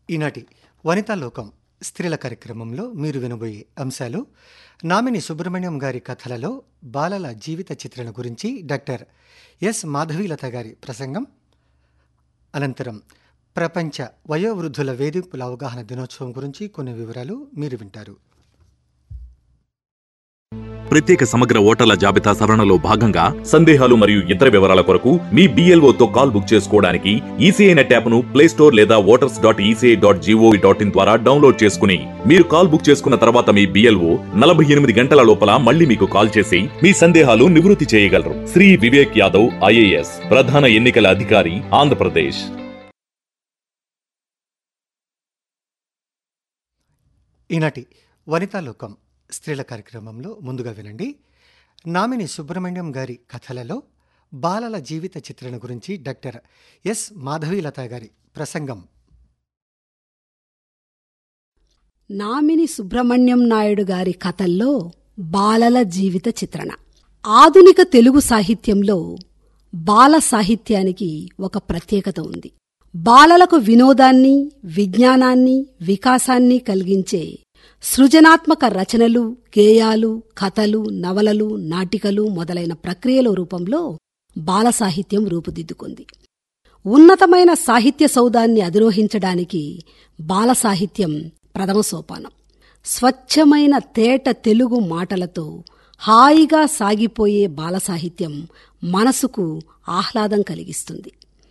ఈనాటి వనితా లోకం స్త్రీల కార్యక్రమంలో మీరు వినబోయే అంశాలు నామిని సుబ్రహ్మణ్యం గారి కథలలో బాలల జీవిత చిత్రణ గురించి డాక్టర్ ఎస్ మాధవీలత గారి ప్రసంగం అనంతరం ప్రపంచ వయోవృద్ధుల వేధింపుల అవగాహన దినోత్సవం గురించి కొన్ని వివరాలు మీరు వింటారు ప్రత్యేక సమగ్ర ఓటర్ల జాబితా సవరణలో భాగంగా సందేహాలు మరియు ఇతర వివరాల కొరకు మీ BLO తో కాల్ బుక్ చేసుకోవడానికి ఈసీఐ నెట్ యాప్ను ప్లే స్టోర్ లేదా voters dot ECI dot gov dot in ద్వారా డౌన్లోడ్ చేసుకుని మీరు కాల్ బుక్ చేసుకున్న తర్వాత మీ బిఎల్ఓ నలభై ఎనిమిది గంటల లోపల మళ్ళీ మీకు కాల్ చేసి మీ సందేహాలు నివృత్తి చేయగలరు శ్రీ వివేక్ యాదవ్ ఐఏఎస్ ప్రధాన ఎన్నికల అధికారి ఆంధ్రప్రదేశ్ ఈనాటి వనితా లోకం స్త్రీల కార్యక్రమంలో ముందుగా వినండి నామిని సుబ్రహ్మణ్యం గారి కథలలో బాలల జీవిత చిత్రణ గురించి డాక్టర్ ఎస్ మాధవీలత గారి ప్రసంగం నామిని సుబ్రహ్మణ్యం నాయుడు గారి కథల్లో బాలల జీవిత చిత్రణ ఆధునిక తెలుగు సాహిత్యంలో బాల సాహిత్యానికి ఒక ప్రత్యేకత ఉంది బాలలకు వినోదాన్ని విజ్ఞానాన్ని వికాసాన్ని కలిగించే సృజనాత్మక రచనలు గేయాలు కథలు నవలలు నాటికలు మొదలైన ప్రక్రియల రూపంలో బాల సాహిత్యం రూపుదిద్దుకుంది ఉన్నతమైన సాహిత్య సౌధాన్ని అధిరోహించడానికి బాల సాహిత్యం ప్రథమ సోపానం స్వచ్ఛమైన తేట తెలుగు మాటలతో హాయిగా సాగిపోయే బాల సాహిత్యం మనసుకు ఆహ్లాదం కలిగిస్తుంది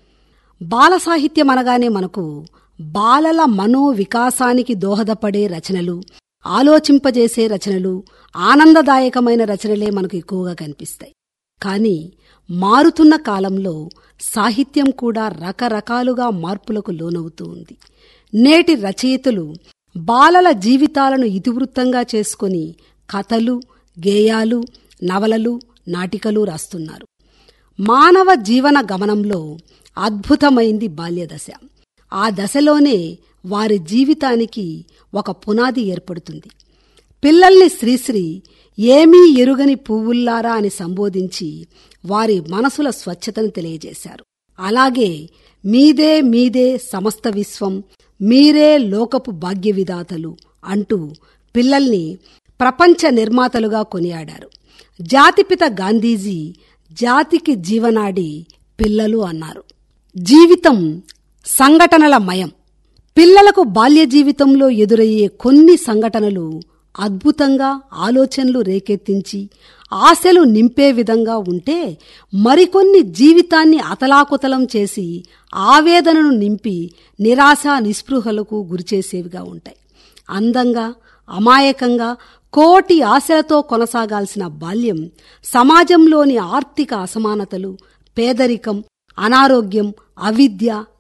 బాల సాహిత్యం అనగానే మనకు బాలల మనో వికాసానికి దోహదపడే రచనలు ఆలోచింపజేసే రచనలు ఆనందదాయకమైన రచనలే మనకు ఎక్కువగా కనిపిస్తాయి కానీ మారుతున్న కాలంలో సాహిత్యం కూడా రకరకాలుగా మార్పులకు లోనవుతూ ఉంది నేటి రచయితలు బాలల జీవితాలను ఇతివృత్తంగా చేసుకొని కథలు గేయాలు నవలలు నాటికలు రాస్తున్నారు మానవ జీవన గమనంలో అద్భుతమైంది బాల్యదశ ఆ దశలోనే వారి జీవితానికి ఒక పునాది ఏర్పడుతుంది పిల్లల్ని శ్రీశ్రీ ఏమీ ఎరుగని పువ్వుల్లారా అని సంబోధించి వారి మనసుల స్వచ్ఛతను తెలియజేశారు అలాగే మీదే మీదే సమస్త విశ్వం మీరే లోకపు భాగ్య విధాతలు అంటూ పిల్లల్ని ప్రపంచ నిర్మాతలుగా కొనియాడారు జాతిపిత గాంధీజీ జాతికి జీవనాడి పిల్లలు అన్నారు జీవితం సంఘటనల మయం పిల్లలకు బాల్య జీవితంలో ఎదురయ్యే కొన్ని సంఘటనలు అద్భుతంగా ఆలోచనలు రేకెత్తించి ఆశలు నింపే విధంగా ఉంటే మరికొన్ని జీవితాన్ని అతలాకుతలం చేసి ఆవేదనను నింపి నిరాశ నిస్పృహలకు గురిచేసేవిగా ఉంటాయి అందంగా అమాయకంగా కోటి ఆశలతో కొనసాగాల్సిన బాల్యం సమాజంలోని ఆర్థిక అసమానతలు పేదరికం అనారోగ్యం అవిద్య